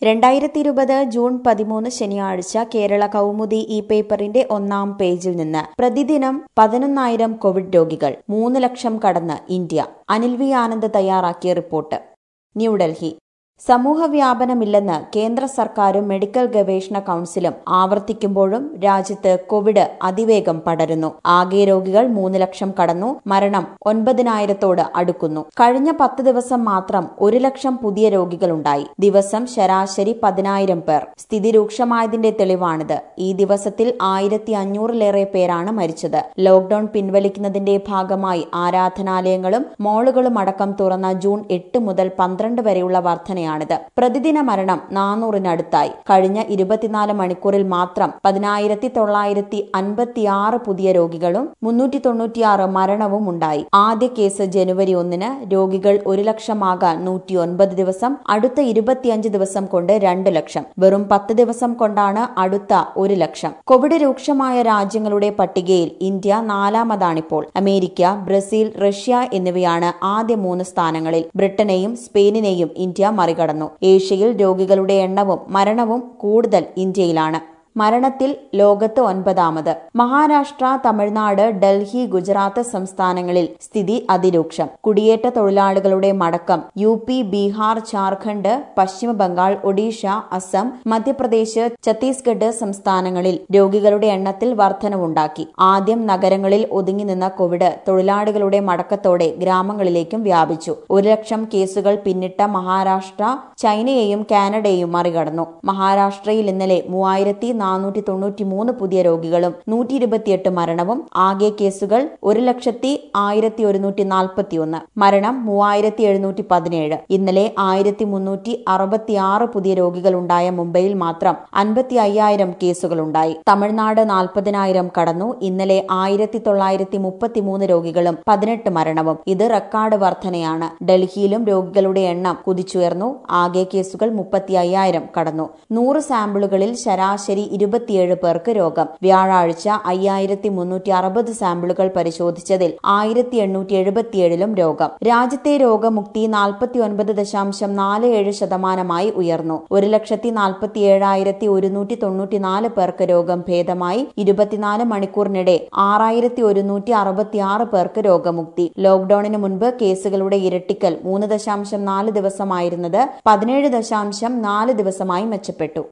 രണ്ടായിരത്തി ഇരുപത് ജൂൺ പതിമൂന്ന് ശനിയാഴ്ച കേരള കൗമുദി ഈ പേപ്പറിന്റെ ഒന്നാം പേജിൽ നിന്ന് പ്രതിദിനം പതിനൊന്നായിരം കോവിഡ് രോഗികൾ മൂന്ന് ലക്ഷം കടന്ന് ഇന്ത്യ അനിൽ വി ആനന്ദ് തയ്യാറാക്കിയ റിപ്പോർട്ട് ന്യൂഡൽഹി സമൂഹവ്യാപനമില്ലെന്ന് കേന്ദ്ര സർക്കാരും മെഡിക്കൽ ഗവേഷണ കൌൺസിലും ആവർത്തിക്കുമ്പോഴും രാജ്യത്ത് കോവിഡ് അതിവേഗം പടരുന്നു ആകെ രോഗികൾ മൂന്ന് ലക്ഷം കടന്നു മരണം ഒൻപതിനായിരത്തോട് അടുക്കുന്നു കഴിഞ്ഞ പത്ത് ദിവസം മാത്രം ഒരു ലക്ഷം പുതിയ രോഗികളുണ്ടായി ദിവസം ശരാശരി പതിനായിരം പേർ സ്ഥിതി രൂക്ഷമായതിന്റെ തെളിവാണിത് ഈ ദിവസത്തിൽ ആയിരത്തി അഞ്ഞൂറിലേറെ പേരാണ് മരിച്ചത് ലോക്ഡൌൺ പിൻവലിക്കുന്നതിന്റെ ഭാഗമായി ആരാധനാലയങ്ങളും മോളുകളും അടക്കം തുറന്ന ജൂൺ എട്ട് മുതൽ പന്ത്രണ്ട് വരെയുള്ള വർധനയാണിത് പ്രതിദിന മരണം നാനൂറിനടുത്തായി കഴിഞ്ഞ ഇരുപത്തിനാല് മണിക്കൂറിൽ മാത്രം പതിനായിരത്തി തൊള്ളായിരത്തി അൻപത്തിയാറ് പുതിയ രോഗികളും മുന്നൂറ്റി തൊണ്ണൂറ്റിയാറ് മരണവും ഉണ്ടായി ആദ്യ കേസ് ജനുവരി ഒന്നിന് രോഗികൾ ഒരു ലക്ഷമാകാൻ നൂറ്റിയൊൻപത് ദിവസം അടുത്ത ഇരുപത്തിയഞ്ച് ദിവസം കൊണ്ട് രണ്ട് ലക്ഷം വെറും പത്ത് ദിവസം കൊണ്ടാണ് അടുത്ത ഒരു ലക്ഷം കോവിഡ് രൂക്ഷമായ രാജ്യങ്ങളുടെ പട്ടികയിൽ ഇന്ത്യ നാലാമതാണിപ്പോൾ അമേരിക്ക ബ്രസീൽ റഷ്യ എന്നിവയാണ് ആദ്യ മൂന്ന് സ്ഥാനങ്ങളിൽ ബ്രിട്ടനെയും സ്പെയിനിനെയും ഇന്ത്യ മറികടന്നു ഏഷ്യയിൽ രോഗികളുടെ എണ്ണവും മരണവും കൂടുതൽ ഇന്ത്യയിലാണ് മരണത്തിൽ ലോകത്ത് ഒൻപതാമത് മഹാരാഷ്ട്ര തമിഴ്നാട് ഡൽഹി ഗുജറാത്ത് സംസ്ഥാനങ്ങളിൽ സ്ഥിതി അതിരൂക്ഷം കുടിയേറ്റ തൊഴിലാളികളുടെ മടക്കം യു പി ബീഹാർ ജാർഖണ്ഡ് പശ്ചിമ ബംഗാൾ ഒഡീഷ അസം മധ്യപ്രദേശ് ഛത്തീസ്ഗഡ് സംസ്ഥാനങ്ങളിൽ രോഗികളുടെ എണ്ണത്തിൽ വർധനവുണ്ടാക്കി ആദ്യം നഗരങ്ങളിൽ ഒതുങ്ങി നിന്ന കോവിഡ് തൊഴിലാളികളുടെ മടക്കത്തോടെ ഗ്രാമങ്ങളിലേക്കും വ്യാപിച്ചു ഒരു ലക്ഷം കേസുകൾ പിന്നിട്ട മഹാരാഷ്ട്ര ചൈനയെയും കാനഡയെയും മറികടന്നു മഹാരാഷ്ട്രയിൽ ഇന്നലെ മൂവായിരത്തി നാനൂറ്റി തൊണ്ണൂറ്റി മൂന്ന് പുതിയ രോഗികളും നൂറ്റി ഇരുപത്തിയെട്ട് മരണവും ആകെ കേസുകൾ ഒരു ലക്ഷത്തി ആയിരത്തി ഒരുന്നൂറ്റി നാൽപ്പത്തിയൊന്ന് മരണം മൂവായിരത്തി എഴുന്നൂറ്റി പതിനേഴ് ഇന്നലെ ആയിരത്തി മുന്നൂറ്റി അറുപത്തിയാറ് പുതിയ രോഗികളുണ്ടായ മുംബൈയിൽ മാത്രം അൻപത്തി അയ്യായിരം കേസുകളുണ്ടായി തമിഴ്നാട് നാൽപ്പതിനായിരം കടന്നു ഇന്നലെ ആയിരത്തി തൊള്ളായിരത്തി മുപ്പത്തിമൂന്ന് രോഗികളും പതിനെട്ട് മരണവും ഇത് റെക്കോർഡ് വർധനയാണ് ഡൽഹിയിലും രോഗികളുടെ എണ്ണം കുതിച്ചുയർന്നു ആകെ കേസുകൾ മുപ്പത്തി അയ്യായിരം കടന്നു നൂറ് സാമ്പിളുകളിൽ ശരാശരി ഇരുപത്തിയേഴ് പേർക്ക് രോഗം വ്യാഴാഴ്ച അയ്യായിരത്തി മുന്നൂറ്റി അറുപത് സാമ്പിളുകൾ പരിശോധിച്ചതിൽ ആയിരത്തി എണ്ണൂറ്റി എഴുപത്തിയേഴിലും രോഗം രാജ്യത്തെ രോഗമുക്തി നാൽപ്പത്തി ഒൻപത് ദശാംശം നാല് ഏഴ് ശതമാനമായി ഉയർന്നു ഒരു ലക്ഷത്തി നാൽപ്പത്തി ഏഴായിരത്തി ഒരുന്നൂറ്റി തൊണ്ണൂറ്റിനാല് പേർക്ക് രോഗം ഭേദമായി ഇരുപത്തിനാല് മണിക്കൂറിനിടെ ആറായിരത്തി ഒരുന്നൂറ്റി അറുപത്തിയാറ് പേർക്ക് രോഗമുക്തി ലോക്ഡൌണിന് മുൻപ് കേസുകളുടെ ഇരട്ടിക്കൽ മൂന്ന് ദശാംശം നാല് ദിവസമായിരുന്നത് പതിനേഴ് ദശാംശം നാല് ദിവസമായി മെച്ചപ്പെട്ടു